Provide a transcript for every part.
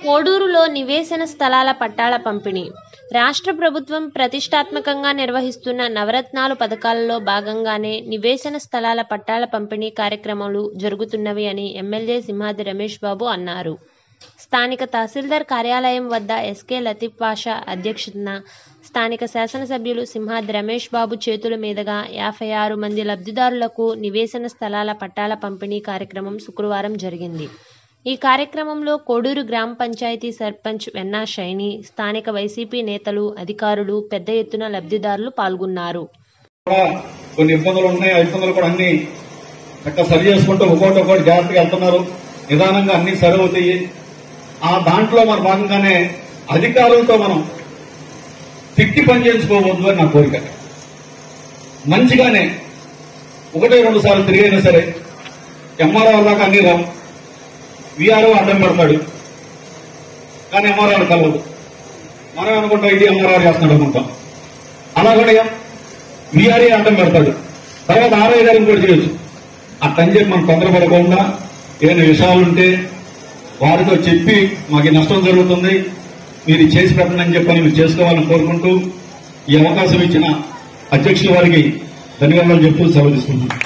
కోడూరులో నివేశన స్థలాల పట్టాల పంపిణీ రాష్ట్ర ప్రభుత్వం ప్రతిష్టాత్మకంగా నిర్వహిస్తున్న నవరత్నాలు పథకాలలో భాగంగానే నివేశన స్థలాల పట్టాల పంపిణీ కార్యక్రమాలు జరుగుతున్నవి అని ఎమ్మెల్యే సింహాద్రి రమేష్ బాబు అన్నారు స్థానిక తహసీల్దార్ కార్యాలయం వద్ద ఎస్కే లతీఫ్ పాషా అధ్యక్షతన స్థానిక శాసనసభ్యులు సింహాద్రి రమేష్ బాబు చేతుల మీదుగా యాభై ఆరు మంది లబ్ధిదారులకు నివేశన స్థలాల పట్టాల పంపిణీ కార్యక్రమం శుక్రవారం జరిగింది ఈ కార్యక్రమంలో కోడూరు గ్రామ పంచాయతీ సర్పంచ్ వెన్నా షైని స్థానిక వైసీపీ నేతలు అధికారులు పెద్ద ఎత్తున లబ్ధిదారులు పాల్గొన్నారు కూడా కొన్ని ఇబ్బందులు ఉన్నాయి ఆ ఇబ్బందులు కూడా అన్ని చక్కగా సరి చేసుకుంటూ ఒక్కోటి ఒక్కోటి జాగ్రత్తగా వెళ్తున్నారు నిదానంగా అన్ని సరి అవుతాయి ఆ దాంట్లో మన భాగంగానే అధికారులతో మనం తిట్టి పని చేయించుకోవద్దు అని నా కోరిక మంచిగానే ఒకటే రెండు సార్లు తిరిగైనా సరే ఎంఆర్ఓ దాకా అన్ని రావు విఆర్ఓ అడ్డం పెడతాడు కానీ ఎంఆర్ఓ కలవదు మనం అనుకుంటాం ఇది ఎంఆర్ఓ చేస్తున్నాడు అనుకుంటాం అలా కూడా విఆర్ఏ అడ్డం పెడతాడు తర్వాత ఆర్ఐ గారిని కూడా చేయొచ్చు అట్టని చెప్పి మనం తొందరపడకుండా ఏదైనా విషయాలుంటే వారితో చెప్పి మాకు ఈ నష్టం జరుగుతుంది మీరు ఇది చేసి పెట్టండి చెప్పని మీరు చేసుకోవాలని కోరుకుంటూ ఈ అవకాశం ఇచ్చిన అధ్యక్షుల వారికి ధన్యవాదాలు చెప్తూ సెలవు తీసుకుంటున్నాను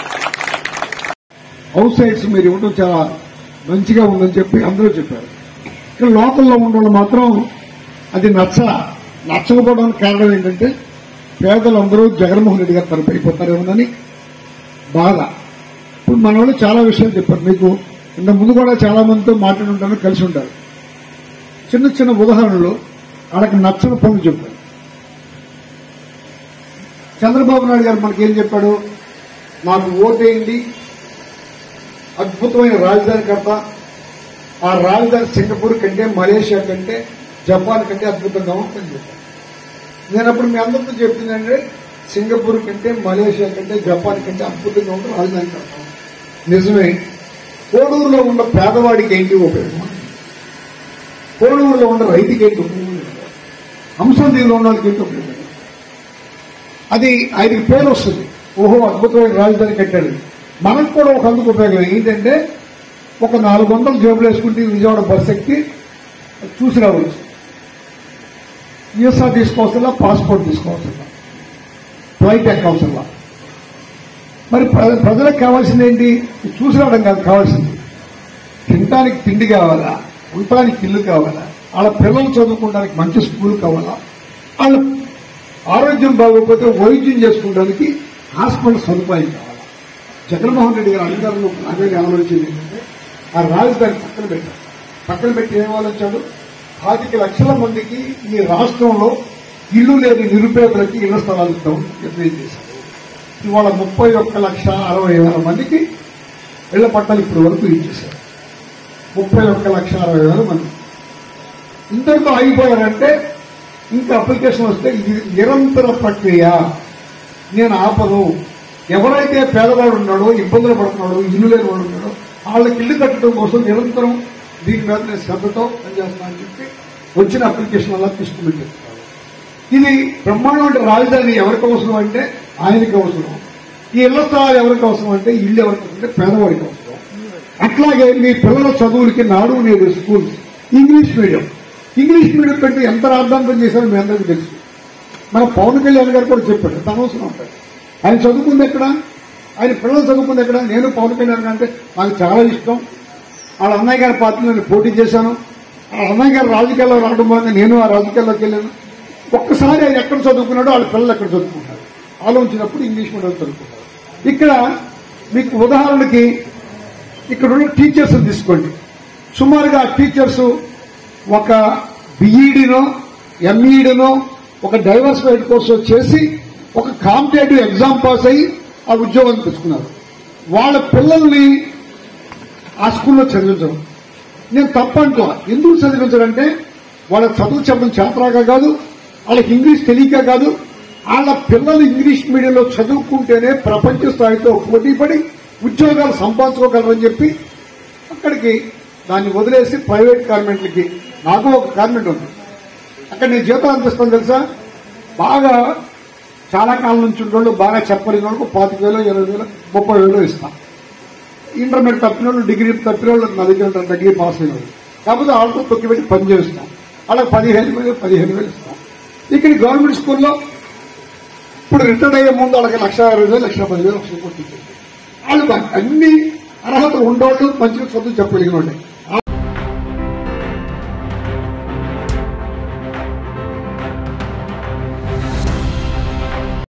అవుట్ సైడ్స్ మీరు ఇవ్వడం చాలా మంచిగా ఉందని చెప్పి అందరూ చెప్పారు ఇక్కడ లోకల్లో ఉన్న మాత్రం అది నచ్చ నచ్చకపోవడానికి కారణం ఏంటంటే పేదలందరూ జగన్మోహన్ రెడ్డి గారు తరపు అయిపోతారేమోనని బాధ ఇప్పుడు మన వాళ్ళు చాలా విషయాలు చెప్పారు మీకు ఇంత ముందు కూడా చాలా మందితో మాట్లాడి ఉంటాను కలిసి ఉంటారు చిన్న చిన్న ఉదాహరణలు వాళ్ళకి నచ్చని పనులు చెప్పారు చంద్రబాబు నాయుడు గారు మనకేం చెప్పాడు నాకు ఓటేయండి అద్భుతమైన రాజధాని కడత ఆ రాజధాని సింగపూర్ కంటే మలేషియా కంటే జపాన్ కంటే అద్భుతంగా ఉంటుందని చెప్పాను నేను అప్పుడు మీ అందరితో చెప్తున్నానంటే సింగపూర్ కంటే మలేషియా కంటే జపాన్ కంటే అద్భుతంగా ఉంటుంది రాజధాని కడతాం నిజమే కోడూరులో ఉన్న పేదవాడికి ఏంటి ఉపయోగం కోడూరులో ఉన్న రైతుకి ఏంటి ఉపయోగం అంశందీలో ఉన్న వాళ్ళకి ఏంటి ఉపయోగం అది ఆయనకి పేరు వస్తుంది ఓహో అద్భుతమైన రాజధాని కట్టాడు మనకు కూడా ఒక అందుకు ఉపయోగం ఏంటంటే ఒక నాలుగు వందలు జేబులు వేసుకుంటే విజయవాడ బస్ ఎక్కి చూసి రావచ్చు వీసా తీసుకోవాల్సిన పాస్పోర్ట్ తీసుకోవాల్సిన ఫ్లైట్ ఎక్కవసరం మరి ప్ర- ప్రజలకు కావాల్సింది ఏంటి చూసి రావడం కాదు కావాల్సింది తినడానికి తిండి కావాలా ఉండటానికి ఇల్లు కావాలా వాళ్ళ పిల్లలు చదువుకోవడానికి మంచి స్కూల్ కావాలా వాళ్ళ ఆరోగ్యం బాగోకపోతే వైద్యం చేసుకోవడానికి హాస్పిటల్ సదుపాయం కావాలా జగన్మోహన్ రెడ్డి గారు అధికారంలో నాగేని ఆలోచించింది ఏంటంటే ఆ రాజధాని పక్కన పెట్టారు పక్కన పెట్టి ఏం ఆలోచించాడు పాతిక లక్షల మందికి ఈ రాష్ట్రంలో ఇల్లు లేని నిరుపేదలకి ఇళ్ల స్థలాలు ఇస్తాం నిర్ణయం చేశారు ఇవాళ ముప్పై ఒక్క లక్ష అరవై వేల మందికి ఇళ్ల పట్టాలు ఇప్పటి వరకు ఇచ్చేశారు ముప్పై ఒక్క లక్ష అరవై వేల మంది ఇంతటితో ఆగిపోయారంటే ఇంకా అప్లికేషన్ వస్తే ఇది నిరంతర ప్రక్రియ నేను ఆపను ఎవరైతే పేదవాడు ఉన్నాడో ఇబ్బందులు పడుతున్నాడో ఇల్లు లేని వాడు ఉన్నాడో వాళ్ళకి ఇల్లు కట్టడం కోసం నిరంతరం దీని మీద నేను శ్రద్ధతో పనిచేస్తానని చెప్పి వచ్చిన అప్లికేషన్ అలా తీసుకుని చెప్తాను ఇది బ్రహ్మాండమైన రాజధాని ఎవరికి అవసరం అంటే ఆయనకి అవసరం ఈ ఇళ్ల స్థలాలు ఎవరికి అవసరం అంటే ఇల్లు ఎవరికి అవసరం అంటే పేదవాడికి అవసరం అట్లాగే మీ పిల్లల చదువులకి Nadu Nedu schools English medium English medium కంటే ఎంత రాద్ధాంతం చేశారో మీ అందరికీ తెలుసు మన పవన్ కళ్యాణ్ గారు కూడా చెప్పాడు ఎంత అవసరం ఉంటాడు ఆయన చదువుకుంది ఎక్కడ ఆయన పిల్లలు చదువుకుంది ఎక్కడ నేను పవన్ కళ్యాణ్ గారు అంటే నాకు చాలా ఇష్టం వాళ్ళ అన్నయ్య గారి పార్టీలో నేను పోటీ చేశాను వాళ్ళ అన్నయ్య గారు రాజకీయాల్లో రావడం వల్ల నేను ఆ రాజకీయాల్లోకి వెళ్ళాను ఒక్కసారి ఆయన ఎక్కడ చదువుకున్నాడో వాళ్ళ పిల్లలు ఎక్కడ చదువుకుంటారు ఆలోచించినప్పుడు ఇంగ్లీష్ మీడియం చదువుకుంటారు ఇక్కడ మీకు ఉదాహరణకి ఇక్కడ ఉన్న టీచర్స్ తీసుకోండి సుమారుగా ఆ టీచర్స్ ఒక బిఈడినో ఎంఈడినో ఒక డైవర్సిఫైడ్ కోర్సు చేసి ఒక కాంపిటేటివ్ ఎగ్జామ్ పాస్ అయ్యి ఆ ఉద్యోగం తెచ్చుకున్నారు వాళ్ళ పిల్లల్ని ఆ స్కూల్లో చదివించడం నేను తప్పంటా ఎందుకు చదివించడంటే వాళ్ళ చదువు చెప్పడం చేతరాక కాదు వాళ్ళకి ఇంగ్లీష్ తెలియక కాదు వాళ్ళ పిల్లలు ఇంగ్లీష్ మీడియంలో చదువుకుంటేనే ప్రపంచ స్థాయితో పోటీపడి ఉద్యోగాలు సంపాదించుకోగలరని చెప్పి అక్కడికి దాన్ని వదిలేసి ప్రైవేట్ గార్మెంట్లకి నాకు ఒక గార్మెంట్ ఉంది అక్కడ నేను జీతం అందిస్తాను తెలుసా బాగా చాలా కాలం నుంచి ఉండేవాళ్ళు బాగా చెప్పలేని వాళ్ళకు పాతిక వేలు ఇరవై వేలు ముప్పై వేలు ఇస్తాం ఇంటర్మీడియట్ తప్పిన వాళ్ళు డిగ్రీ తప్పిన వాళ్ళు నా దగ్గర ఉంటారు డిగ్రీ పాస్ అయిన వాళ్ళు కాకపోతే వాళ్ళతో తొక్కి పెట్టి పని చేస్తాం వాళ్ళకి పదిహేను వేలు పదిహేను వేలు ఇస్తాం ఇక్కడ గవర్నమెంట్ స్కూల్లో ఇప్పుడు రిటర్న్ అయ్యే ముందు వాళ్ళకి లక్ష అరవై వేలు లక్ష పదివేలు లక్ష కొట్టించింది వాళ్ళు బా- అన్ని అర్హతలు ఉండేవాళ్ళు మంచిగా చదువు చెప్పగలిగిన వాళ్ళే